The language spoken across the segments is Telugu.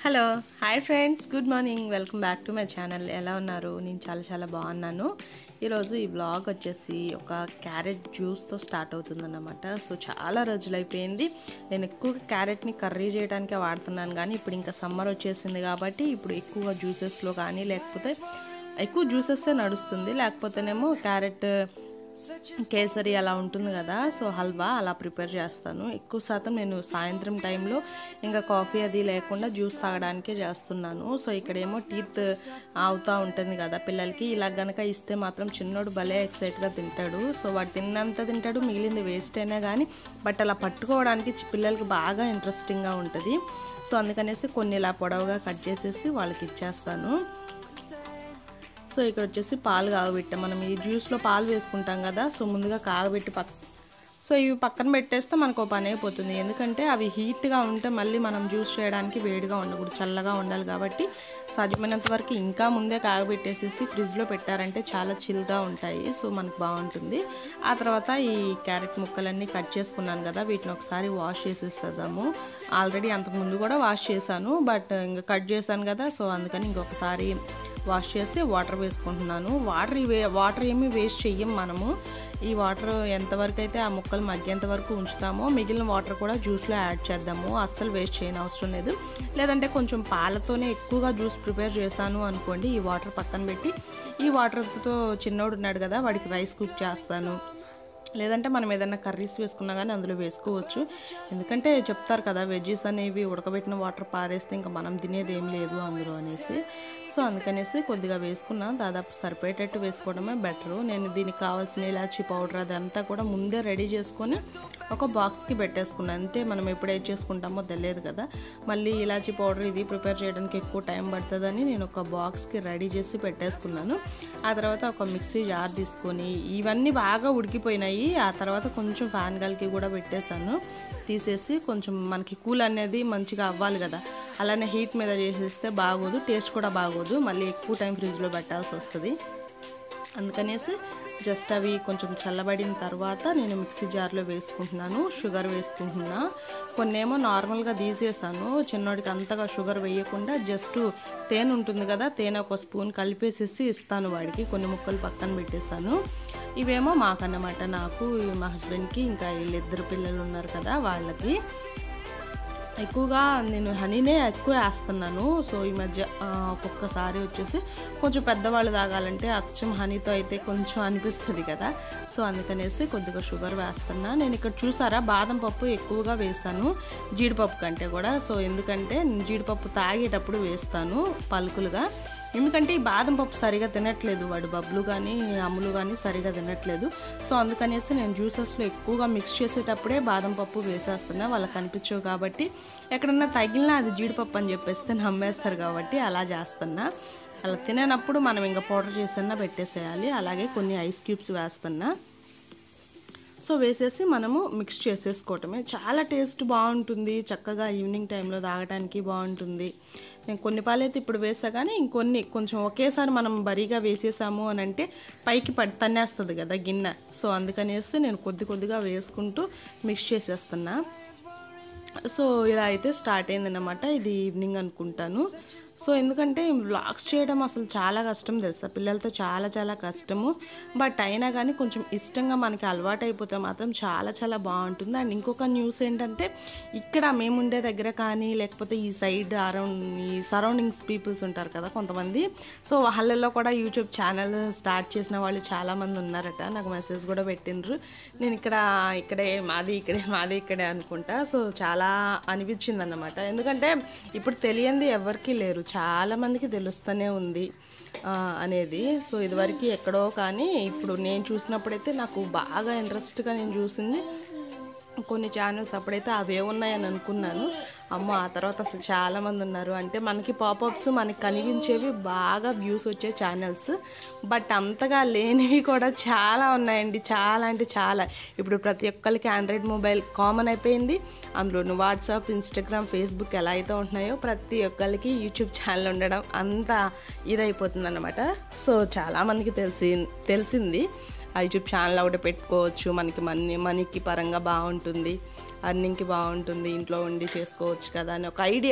hello hi friends good morning welcome back to my channel ఎలా ఉన్నారు నేను చాలా చాలా బాగున్నాను ఈరోజు ఈ బ్లాగ్ వచ్చేసి ఒక క్యారెట్ జ్యూస్తో స్టార్ట్ అవుతుందన్నమాట సో చాలా రోజులు అయిపోయింది నేను ఎక్కువగా క్యారెట్ని కర్రీ చేయడానికే వాడుతున్నాను కానీ ఇప్పుడు ఇంకా సమ్మర్ వచ్చేసింది కాబట్టి ఇప్పుడు ఎక్కువగా జ్యూసెస్లో కానీ లేకపోతే ఎక్కువ జ్యూసెస్సే నడుస్తుంది లేకపోతేనేమో క్యారెట్ కేసరి అలా ఉంటుంది కదా సో హల్వా అలా ప్రిపేర్ చేస్తాను ఎక్కువ శాతం నేను సాయంత్రం టైంలో ఇంకా కాఫీ అది లేకుండా జ్యూస్ తాగడానికే చేస్తున్నాను సో ఇక్కడేమో టీత్ అవుతూ ఉంటుంది కదా పిల్లలకి ఇలా గనక ఇస్తే మాత్రం చిన్నోడు భలే ఎక్సైట్గా తింటాడు సో వాడు తిన్నంత తింటాడు మిగిలింది వేస్ట్ అయినా కానీ బట్ అలా పట్టుకోవడానికి చి- పిల్లలకి బాగా ఇంట్రెస్టింగ్గా ఉంటుంది సో అందుకనేసి కొన్ని ఇలా పొడవుగా కట్ చేసేసి వాళ్ళకి ఇచ్చేస్తాను సో ఇక్కడ వచ్చేసి పాలు కాగబెట్టాం మనం ఈ జ్యూస్లో పాలు వేసుకుంటాం కదా సో ముందుగా కాగబెట్టి పక్క సో ఇవి పక్కన పెట్టేస్తే మనకు ఒక పని అయిపోతుంది ఎందుకంటే అవి హీట్గా ఉంటే మళ్ళీ మనం జ్యూస్ చేయడానికి వేడిగా ఉండకూడదు చల్లగా ఉండాలి కాబట్టి సాధ్యమైనంత వరకు ఇంకా ముందే కాగబెట్టేసేసి ఫ్రిడ్జ్లో పెట్టారంటే చాలా చిల్గా ఉంటాయి సో మనకు బాగుంటుంది ఆ తర్వాత ఈ క్యారెట్ ముక్కలన్నీ కట్ చేసుకున్నాను కదా వీటిని ఒకసారి వాష్ చేసేస్తాము ఆల్రెడీ అంతకుముందు కూడా వాష్ చేశాను బట్ ఇంకా కట్ చేశాను కదా సో అందుకని ఇంకొకసారి వాష్ చేసి వాటర్ వేసుకుంటున్నాను వాటర్ ఇవే వాటర్ ఏమీ వేస్ట్ చెయ్యం మనము ఈ వాటర్ ఎంతవరకు అయితే ఆ ముక్కలు మగ్గేంత వరకు ఉంచుతామో మిగిలిన వాటర్ కూడా జ్యూస్లో యాడ్ చేద్దాము అస్సలు వేస్ట్ చేయని అవసరం లేదు లేదంటే కొంచెం పాలతోనే ఎక్కువగా జ్యూస్ ప్రిపేర్ చేశాను అనుకోండి ఈ వాటర్ పక్కన పెట్టి ఈ వాటర్తో చిన్నోడు ఉన్నాడు కదా వాడికి రైస్ కుక్ చేస్తాను లేదంటే మనం ఏదైనా కర్రీస్ వేసుకున్నా కానీ అందులో వేసుకోవచ్చు ఎందుకంటే చెప్తారు కదా వెజ్జెస్ అనేవి ఉడకబెట్టిన వాటర్ పారేస్తే ఇంకా మనం తినేది ఏం లేదు అందులో అనేసి సో అందుకనేసి కొద్దిగా వేసుకున్నా దాదాపు సరిపోయేటట్టు వేసుకోవడమే బెటరు నేను దీనికి కావాల్సిన ఇలాచీ పౌడర్ అదంతా కూడా ముందే రెడీ చేసుకొని ఒక బాక్స్కి పెట్టేసుకున్నాను అంటే మనం ఎప్పుడు ఏది చేసుకుంటామో తెలియదు కదా మళ్ళీ ఇలాచీ పౌడర్ ఇది ప్రిపేర్ చేయడానికి ఎక్కువ టైం పడుతుందని నేను ఒక బాక్స్కి రెడీ చేసి పెట్టేసుకున్నాను ఆ తర్వాత ఒక మిక్సీ జార్ తీసుకొని ఇవన్నీ బాగా ఉడికిపోయినాయి ఆ తర్వాత కొంచెం ఫ్యాన్ గాలికి కూడా పెట్టేశాను తీసేసి కొంచెం మనకి కూల్ అనేది మంచిగా అవ్వాలి కదా అలానే హీట్ మీద చేసేస్తే బాగోదు టేస్ట్ కూడా బాగోదు మళ్ళీ ఎక్కువ టైం ఫ్రిడ్జ్లో పెట్టాల్సి వస్తుంది అందుకనేసి జస్ట్ అవి కొంచెం చల్లబడిన తర్వాత నేను మిక్సీ జార్లో వేసుకుంటున్నాను షుగర్ వేసుకుంటున్నా కొన్నేమో నార్మల్గా తీసేసాను చిన్నోడికి అంతగా షుగర్ వేయకుండా జస్ట్ తేనె ఉంటుంది కదా తేనె ఒక స్పూన్ కలిపేసేసి ఇస్తాను వాడికి కొన్ని ముక్కలు పక్కన పెట్టేశాను ఇవేమో మాకన్నమాట నాకు మా హస్బెండ్కి ఇంకా వీళ్ళిద్దరు పిల్లలు ఉన్నారు కదా వాళ్ళకి ఎక్కువగా నేను హనీనే ఎక్కువ వేస్తున్నాను సో ఈ మధ్య ఆ, ఒక్కొక్కసారి వచ్చేసి కొంచెం పెద్దవాళ్ళు తాగాలంటే అచ్చం హనీతో అయితే కొంచెం అనిపిస్తుంది కదా సో అందుకనేసి కొద్దిగా షుగర్ వేస్తున్నా నేను ఇక్కడ చూసారా బాదం పప్పు ఎక్కువగా వేసాను జీడిపప్పు కంటే కూడా సో ఎందుకంటే నేను జీడిపప్పు తాగేటప్పుడు వేస్తాను పలుకులుగా ఎందుకంటే ఈ బాదం పప్పు సరిగా తినట్లేదు వాడు బబ్లు కానీ అమ్ములు కానీ సరిగా తినట్లేదు సో అందుకనేసి నేను జ్యూసెస్లో ఎక్కువగా మిక్స్ చేసేటప్పుడే బాదం పప్పు వేసేస్తున్నా వాళ్ళకి కనిపించవు కాబట్టి ఎక్కడన్నా తగిలినా అది జీడిపప్పు అని చెప్పేస్తే నమ్మేస్తారు కాబట్టి అలా చేస్తున్నా అలా తిననప్పుడు మనం ఇంకా పౌడర్ చేసన్నా పెట్టేసేయాలి అలాగే కొన్ని ఐస్ క్యూబ్స్ వేస్తున్నా సో వేసేసి మనము మిక్స్ చేసేసుకోవటమే చాలా టేస్ట్ బాగుంటుంది చక్కగా ఈవినింగ్ టైంలో తాగడానికి బాగుంటుంది నేను కొన్ని పాలైతే ఇప్పుడు వేసా కానీ ఇంకొన్ని కొంచెం ఒకేసారి మనం బరీగా వేసేసాము అని అంటే పైకి పడి తన్నేస్తుంది కదా గిన్నె సో అందుకనేసి నేను కొద్ది కొద్దిగా వేసుకుంటూ మిక్స్ చేసేస్తున్నా సో ఇలా అయితే స్టార్ట్ అయిందన్నమాట ఇది ఈవినింగ్ అనుకుంటాను సో ఎందుకంటే వ్లాగ్స్ చేయడం అసలు చాలా కష్టం తెలుసా పిల్లలతో చాలా చాలా కష్టము బట్ అయినా కానీ కొంచెం ఇష్టంగా మనకి అలవాటు అయిపోతే మాత్రం చాలా చాలా బాగుంటుంది అండ్ ఇంకొక న్యూస్ ఏంటంటే ఇక్కడ మేము ఉండే దగ్గర కానీ లేకపోతే ఈ సైడ్ అరౌండ్ ఈ సరౌండింగ్స్ పీపుల్స్ ఉంటారు కదా కొంతమంది సో వాళ్ళల్లో కూడా యూట్యూబ్ ఛానల్ స్టార్ట్ చేసిన వాళ్ళు చాలామంది ఉన్నారట నాకు మెసేజ్ కూడా పెట్టిండ్రు నేను ఇక్కడ ఇక్కడే మాది ఇక్కడే మాది ఇక్కడే అనుకుంటా సో చాలా అనిపించింది అన్నమాట ఎందుకంటే ఇప్పుడు తెలియంది ఎవరికీ లేరు చాలా మందికి తెలుస్తూనే ఉంది ఆ, అనేది సో ఇదివరకు ఎక్కడో కానీ ఇప్పుడు నేను చూసినప్పుడైతే నాకు బాగా ఇంట్రెస్ట్గా నేను చూసింది కొన్ని ఛానల్స్ అప్పుడైతే అవే ఉన్నాయని అనుకున్నాను అమ్మ ఆ తర్వాత అసలు చాలామంది ఉన్నారు అంటే మనకి పాపప్స్ మనకి కనిపించేవి బాగా వ్యూస్ వచ్చే ఛానల్స్ బట్ అంతగా లేనివి కూడా చాలా ఉన్నాయండి చాలా అంటే చాలా ఇప్పుడు ప్రతి ఒక్కరికి ఆండ్రాయిడ్ మొబైల్ కామన్ అయిపోయింది అందులోను వాట్సాప్ ఇన్స్టాగ్రామ్ ఫేస్బుక్ ఎలా అయితే ఉంటున్నాయో ప్రతి ఒక్కరికి యూట్యూబ్ ఛానల్ ఉండడం అంత ఇదైపోతుంది అనమాట సో చాలామందికి తెలిసి తెలిసింది ఆ యూట్యూబ్ ఛానల్ ఒకటి పెట్టుకోవచ్చు మనకి మనీ మనీకి పరంగా బాగుంటుంది అర్నింగ్కి బాగుంటుంది ఇంట్లో ఉండి చేసుకోవచ్చు కదా అని ఒక ఐడియా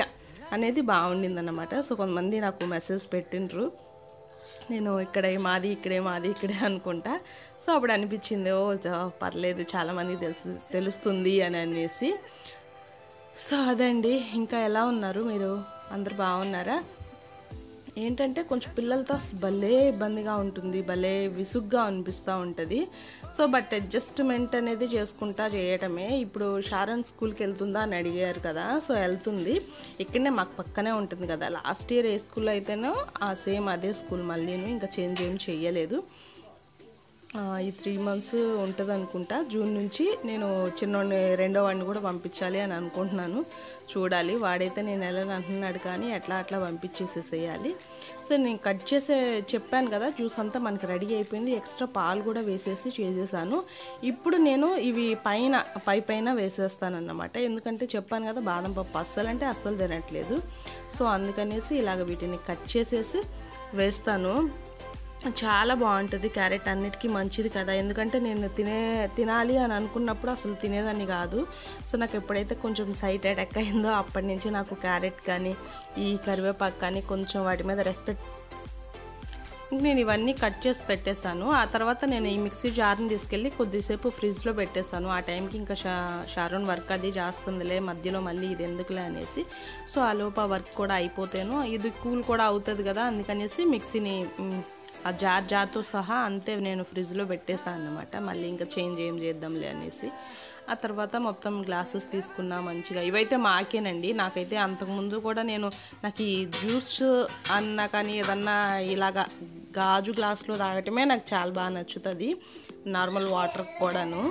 అనేది బాగుండిందన్నమాట సో కొంతమంది నాకు మెసేజ్ పెట్టిండ్రు నేను ఇక్కడే మాది ఇక్కడే మాది ఇక్కడే అనుకుంటా సో అప్పుడు అనిపించింది ఓ జా- పర్లేదు చాలామంది తెలుసు తెలుస్తుంది అని అనేసి సో అదండి ఇంకా ఎలా ఉన్నారు మీరు అందరు బాగున్నారా ఏంటంటే కొంచెం పిల్లలతో భలే ఇబ్బందిగా ఉంటుంది భలే విసుగ్గా అనిపిస్తూ ఉంటుంది సో బట్ అడ్జస్ట్మెంట్ అనేది చేసుకుంటా చేయటమే ఇప్పుడు షారన్ స్కూల్కి వెళ్తుందా అని అడిగారు కదా సో వెళ్తుంది ఇక్కడనే మాకు పక్కనే ఉంటుంది కదా లాస్ట్ ఇయర్ ఏ స్కూల్లో అయితేనో ఆ సేమ్ అదే స్కూల్ మళ్ళీను ఇంకా చేంజ్ ఏం చెయ్యలేదు ఆ, ఈ త్రీ మంత్స్ ఉంటుంది అనుకుంటా జూన్ నుంచి నేను చిన్నోడిని రెండో వాడిని కూడా పంపించాలి అని అనుకుంటున్నాను చూడాలి వాడైతే నేను వెళ్ళని అంటున్నాడు కానీ ఎట్లా అట్లా పంపించేసేసేయాలి సో నేను కట్ చేసే చెప్పాను కదా జ్యూస్ అంతా మనకి రెడీ అయిపోయింది ఎక్స్ట్రా పాలు కూడా వేసేసి చేసేసాను ఇప్పుడు నేను ఇవి పైన పై పైన వేసేస్తాను అన్నమాట ఎందుకంటే చెప్పాను కదా బాదం పప్పు అస్సలు అంటే అస్సలు తినట్లేదు సో అందుకనేసి ఇలాగ వీటిని కట్ చేసేసి వేస్తాను చాలా బాగుంటుంది క్యారెట్ అన్నిటికీ మంచిది కదా ఎందుకంటే నేను తినే తినాలి అని అనుకున్నప్పుడు అసలు తినేదాన్ని కాదు సో నాకు ఎప్పుడైతే కొంచెం సైట్ అటాక్ అయిందో అప్పటి నుంచి నాకు క్యారెట్ కానీ ఈ కరివేపాకు కానీ కొంచెం వాటి మీద రెస్పెక్ట్ నేను ఇవన్నీ కట్ చేసి పెట్టేశాను ఆ తర్వాత నేను ఈ మిక్సీ జార్ని తీసుకెళ్ళి కొద్దిసేపు ఫ్రిడ్జ్లో పెట్టేశాను ఆ టైంకి ఇంకా షా షారోన్ వర్క్ అది చేస్తుందిలే మధ్యలో మళ్ళీ ఇది ఎందుకులే అనేసి సో ఆ లోపు ఆ వర్క్ కూడా అయిపోతేను ఇది కూల్ కూడా అవుతుంది కదా అందుకనేసి మిక్సీని మ్, ఆ జార్ జార్తో సహా అంతే నేను ఫ్రిడ్జ్లో పెట్టేశాను అనమాట మళ్ళీ ఇంకా చేంజ్ ఏం చేద్దాంలే అనేసి ఆ తర్వాత మొత్తం గ్లాసెస్ తీసుకున్నా మంచిగా ఇవైతే మాకేనండి నాకైతే అంతకుముందు కూడా నేను నాకు ఈ జ్యూస్ అన్నా కానీ ఏదన్నా ఇలాగా గాజు గ్లాస్లో తాగటమే నాకు చాలా బాగా నచ్చుతుంది నార్మల్ వాటర్ కూడాను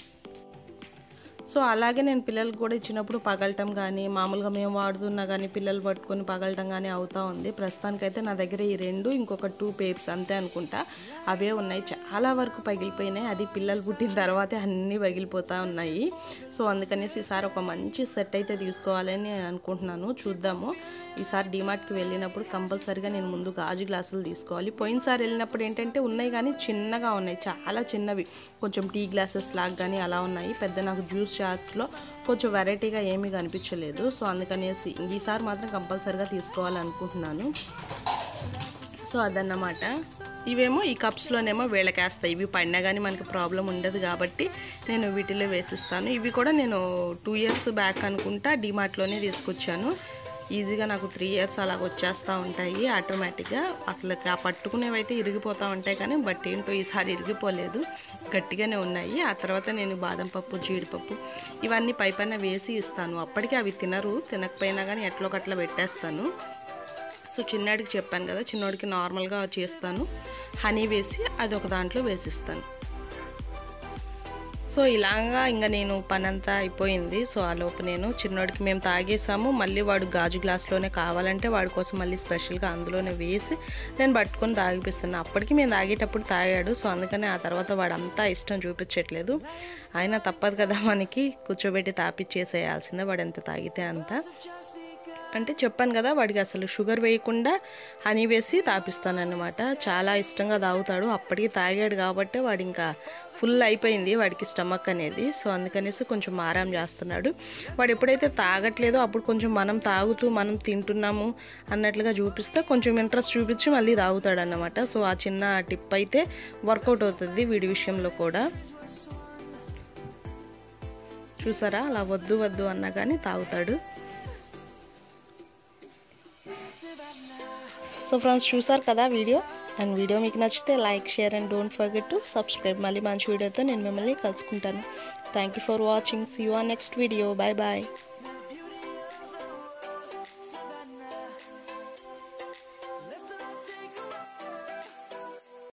సో అలాగే నేను పిల్లలకు కూడా ఇచ్చినప్పుడు పగలటం కానీ మామూలుగా మేము వాడుతున్నా కానీ పిల్లలు పట్టుకొని పగలటం కానీ అవుతా ఉంది ప్రస్తుతానికైతే నా దగ్గర ఈ రెండు ఇంకొక టూ పేర్స్ అంతే అనుకుంటా అవే ఉన్నాయి చాలా వరకు పగిలిపోయినాయి అది పిల్లలు పుట్టిన తర్వాతే అన్నీ పగిలిపోతూ ఉన్నాయి సో అందుకనేసి ఈసారి ఒక మంచి సెట్ అయితే తీసుకోవాలని నేను అనుకుంటున్నాను చూద్దాము ఈసారి డిమార్ట్కి వెళ్ళినప్పుడు కంపల్సరీగా నేను ముందు గాజు గ్లాసులు తీసుకోవాలి పోయినసారి వెళ్ళినప్పుడు ఏంటంటే ఉన్నాయి కానీ చిన్నగా ఉన్నాయి చాలా చిన్నవి కొంచెం టీ గ్లాసెస్ లాగా కానీ అలా ఉన్నాయి పెద్ద నాకు జ్యూస్ షాట్స్లో కొంచెం వెరైటీగా ఏమీ కనిపించలేదు సో అందుకనేసి ఈసారి మాత్రం కంపల్సరీగా తీసుకోవాలనుకుంటున్నాను సో అదన్నమాట ఇవేమో ఈ కప్స్లోనేమో వేళకేస్తాయి ఇవి పడినా కానీ మనకి ప్రాబ్లం ఉండదు కాబట్టి నేను వీటిలో వేసిస్తాను ఇవి కూడా నేను టూ ఇయర్స్ బ్యాక్ అనుకుంటా డిమార్ట్లోనే తీసుకొచ్చాను ఈజీగా నాకు త్రీ ఇయర్స్ అలాగ వచ్చేస్తూ ఉంటాయి ఆటోమేటిక్గా అసలు ఆ పట్టుకునేవి అయితే ఇరిగిపోతూ ఉంటాయి కానీ బట్ ఏంటో ఈసారి ఇరిగిపోలేదు గట్టిగానే ఉన్నాయి ఆ తర్వాత నేను బాదం పప్పు జీడిపప్పు ఇవన్నీ పై పైన వేసి ఇస్తాను అప్పటికి అవి తినరు తినకపోయినా కానీ ఎట్లో కట్లా పెట్టేస్తాను సో చిన్నాడికి చెప్పాను కదా చిన్నోడికి నార్మల్గా చేస్తాను హనీ వేసి అది ఒక దాంట్లో వేసిస్తాను సో ఇలాగా ఇంకా నేను పని అంతా అయిపోయింది సో ఆ లోపు నేను చిన్నోడికి మేము తాగేసాము మళ్ళీ వాడు గాజు గ్లాస్లోనే కావాలంటే వాడి కోసం మళ్ళీ స్పెషల్గా అందులోనే వేసి నేను పట్టుకొని తాగిపిస్తున్నాను అప్పటికి మేము తాగేటప్పుడు తాగాడు సో అందుకని ఆ తర్వాత వాడు అంతా ఇష్టం చూపించట్లేదు అయినా తప్పదు కదా మనకి కూర్చోబెట్టి తాపిచ్చేసేయాల్సిందే వాడు ఎంత తాగితే అంత అంటే చెప్పాను కదా వాడికి అసలు షుగర్ వేయకుండా హనీ వేసి తాపిస్తానన్నమాట చాలా ఇష్టంగా తాగుతాడు అప్పటికి తాగాడు కాబట్టి వాడు ఇంకా ఫుల్ అయిపోయింది వాడికి స్టమక్ అనేది సో అందుకనేసి కొంచెం మారాం చేస్తున్నాడు వాడు ఎప్పుడైతే తాగట్లేదో అప్పుడు కొంచెం మనం తాగుతూ మనం తింటున్నాము అన్నట్లుగా చూపిస్తే కొంచెం ఇంట్రెస్ట్ చూపించి మళ్ళీ తాగుతాడు అన్నమాట సో ఆ చిన్న టిప్ అయితే వర్కౌట్ అవుతుంది వీడి విషయంలో కూడా చూసారా అలా వద్దు వద్దు అన్నా కానీ తాగుతాడు సో ఫ్రెండ్స్ చూసారు కదా వీడియో అండ్ వీడియో మీకు నచ్చితే like share and don't forget to subscribe మళ్ళీ మంచి వీడియోతో నేను మిమ్మల్ని కలుసుకుంటాను thank you for watching see you on next video bye bye